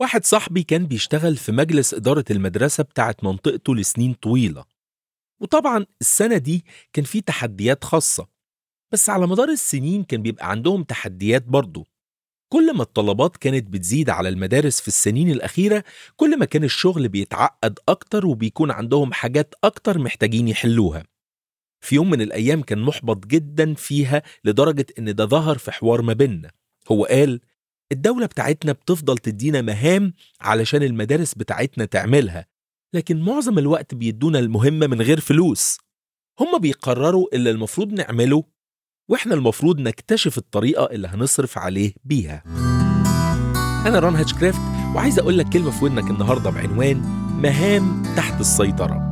واحد صاحبي كان بيشتغل في مجلس إدارة المدرسة بتاعت منطقته لسنين طويلة وطبعا السنة دي كان في تحديات خاصة بس على مدار السنين كان بيبقى عندهم تحديات برضه كل ما الطلبات كانت بتزيد على المدارس في السنين الأخيرة كل ما كان الشغل بيتعقد أكتر وبيكون عندهم حاجات أكتر محتاجين يحلوها في يوم من الأيام كان محبط جدا فيها لدرجة إن ده ظهر في حوار ما بيننا هو قال الدولة بتاعتنا بتفضل تدينا مهام علشان المدارس بتاعتنا تعملها لكن معظم الوقت بيدونا المهمة من غير فلوس هم بيقرروا اللي المفروض نعمله واحنا المفروض نكتشف الطريقة اللي هنصرف عليه بيها أنا ران هاتشكرافت وعايز أقول لك كلمة في ودنك النهاردة بعنوان مهام تحت السيطرة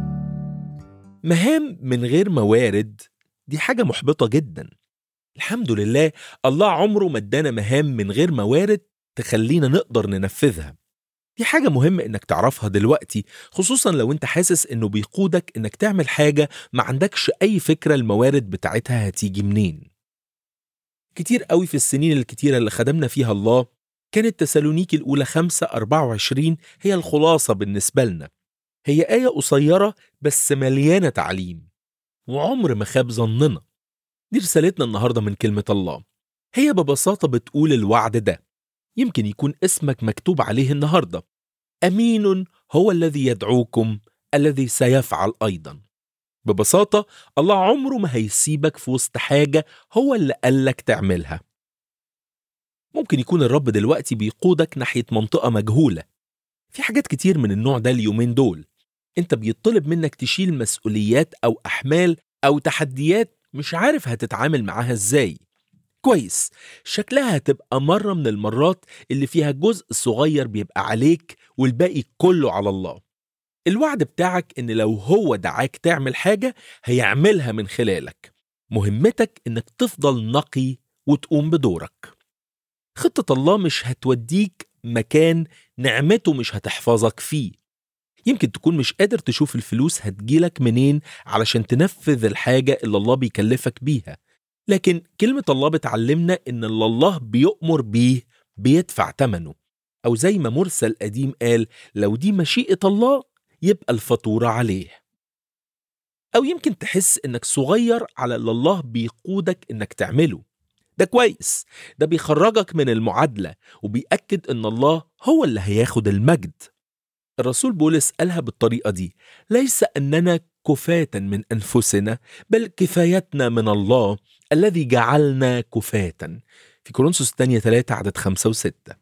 مهام من غير موارد دي حاجة محبطة جدا الحمد لله الله عمره ما ادانا مهام من غير موارد تخلينا نقدر ننفذها دي حاجة مهمة انك تعرفها دلوقتي خصوصا لو انت حاسس انه بيقودك انك تعمل حاجة ما عندكش اي فكرة الموارد بتاعتها هتيجي منين كتير قوي في السنين الكتيرة اللي خدمنا فيها الله كانت تسالونيكي الأولى 5 24 هي الخلاصة بالنسبة لنا هي آية قصيرة بس مليانة تعليم وعمر ما خاب ظننا دي رسالتنا النهاردة من كلمة الله هي ببساطة بتقول الوعد ده يمكن يكون اسمك مكتوب عليه النهاردة أمين هو الذي يدعوكم الذي سيفعل أيضا ببساطة الله عمره ما هيسيبك في وسط حاجة هو اللي قالك تعملها ممكن يكون الرب دلوقتي بيقودك ناحية منطقة مجهولة في حاجات كتير من النوع ده اليومين دول انت بيطلب منك تشيل مسؤوليات أو أحمال أو تحديات مش عارف هتتعامل معاها ازاي كويس شكلها هتبقى مرة من المرات اللي فيها جزء صغير بيبقى عليك والباقي كله على الله الوعد بتاعك ان لو هو دعاك تعمل حاجة هيعملها من خلالك مهمتك انك تفضل نقي وتقوم بدورك خطة الله مش هتوديك مكان نعمته مش هتحفظك فيه يمكن تكون مش قادر تشوف الفلوس هتجيلك منين علشان تنفذ الحاجة اللي الله بيكلفك بيها لكن كلمة الله بتعلمنا إن اللي الله بيؤمر بيه بيدفع تمنه أو زي ما مرسل قديم قال لو دي مشيئة الله يبقى الفاتورة عليه أو يمكن تحس إنك صغير على اللي الله بيقودك إنك تعمله ده كويس ده بيخرجك من المعادلة وبيأكد إن الله هو اللي هياخد المجد الرسول بولس قالها بالطريقة دي ليس أننا كفاة من أنفسنا بل كفايتنا من الله الذي جعلنا كفاة في كورنثوس الثانية 3 عدد 5 و6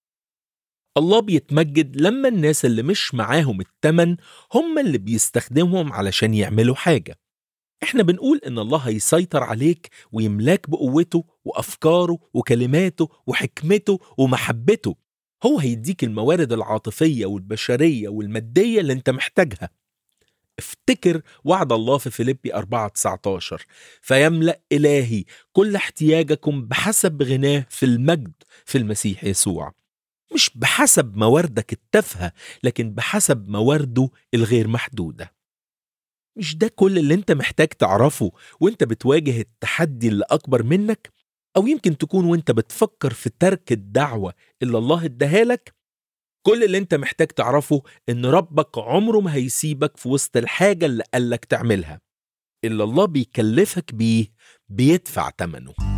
الله بيتمجد لما الناس اللي مش معاهم التمن هم اللي بيستخدمهم علشان يعملوا حاجة احنا بنقول ان الله هيسيطر عليك ويملاك بقوته وافكاره وكلماته وحكمته ومحبته هو هيديك الموارد العاطفية والبشرية والمادية اللي انت محتاجها افتكر وعد الله في فيليبي 4 19 فيملأ إلهي كل احتياجكم بحسب غناه في المجد في المسيح يسوع مش بحسب مواردك التافهة لكن بحسب موارده الغير محدودة مش ده كل اللي انت محتاج تعرفه وانت بتواجه التحدي اللي أكبر منك أو يمكن تكون وانت بتفكر في ترك الدعوة اللي الله اداها لك كل اللي انت محتاج تعرفه ان ربك عمره ما هيسيبك في وسط الحاجة اللي قالك تعملها اللي الله بيكلفك بيه بيدفع تمنه